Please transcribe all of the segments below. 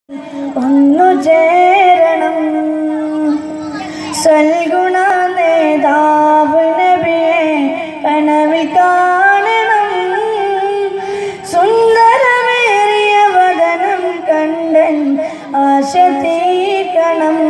ഒന്നു ചേരണം സൽഗുണ നേതാവ് നബിയെ കനവിൽ കാണണം സുന്ദരമേറിയ വദനം കണ്ടൻ ആശ തീർക്കണം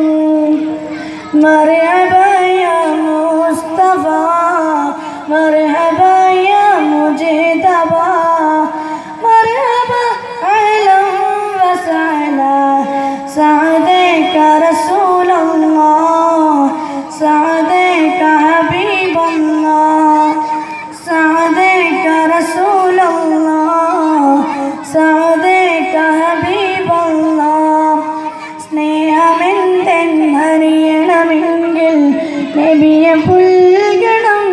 مرحبا يا مصطفى مرحبا يا مجتبى مرحبا أهلا وسهلا سعدك رسول الله سعدك حبيب الله سعدك رسول الله سعدك حبيب الله സ്നേഹമെന്തെന്നറിയണമെങ്കിൽ നബിയെ പുൽകണം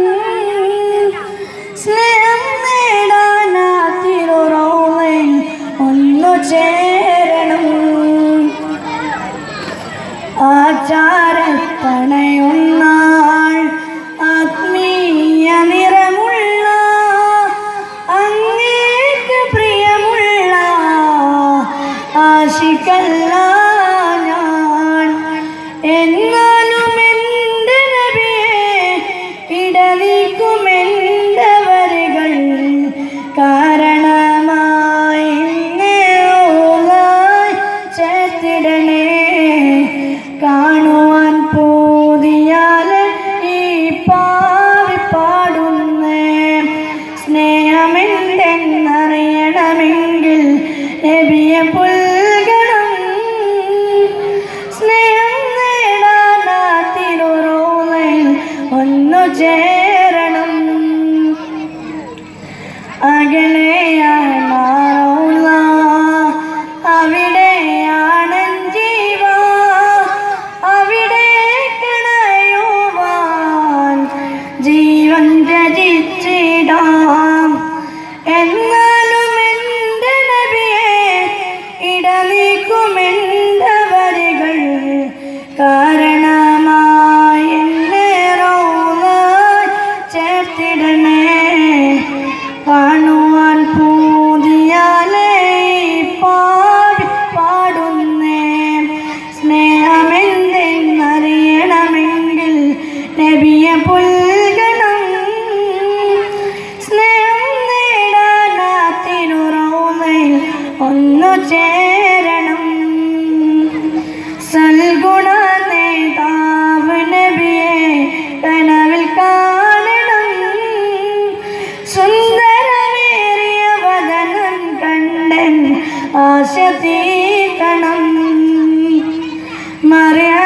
സ്നേഹം നേടാനാ തിരുറോളയിൽ ഒന്നു ചേരണം ആചാരത്തണയുന്നാൾ ആത്മീയ നിറമുള്ള അങ്ങേക്ക് പ്രിയമുള്ള ആശിക്കല്ല ഞാൻ എന്നാലും എൻ്റെ നബിയെ ഇടലിക്കും എൻ്റെ വരികൾ കാരണമായി നേരായി ചേർത്തിടണേ കാണുവാൻ പോതിയാൽ ഈ പാവി പാടുന്നേ സ്നേഹമെന്തെന്നറിയണമെങ്കിൽ നബിയെ പുൽകണം സ്നേഹം നേടാനാ തിരുറോളയിൽ ഒന്നു ചേരണം അകലെയാണ് മാറൗല അവിടെയാണ് ജീവ അവിടെ കിണയുവാൻ ജീവൻ രചിച്ചിടാം എന്നാലും എൻ്റെ നബിയെ ഇടലിക്കും എൻ്റെ വരികൾ കാരണമായി എന്നെ റൗലായി ചേർത്തിടണേ കാണുവാൻ പൂതിയാലേ പാടി പാടുന്നേ സ്നേഹമെന്തെന്നറിയണമെങ്കിൽ നബിയെ പുൽകണം സ്നേഹം നേടാനാ തിരുറൗലയിൽ ഒന്നു ചേരണം സൽഗുണ നേതാവ് നബിയെ കനവിൽ കാണണം സുന്ദരമേറിയ വദനം കണ്ടൻ ആശ തീർക്കണം മറിയ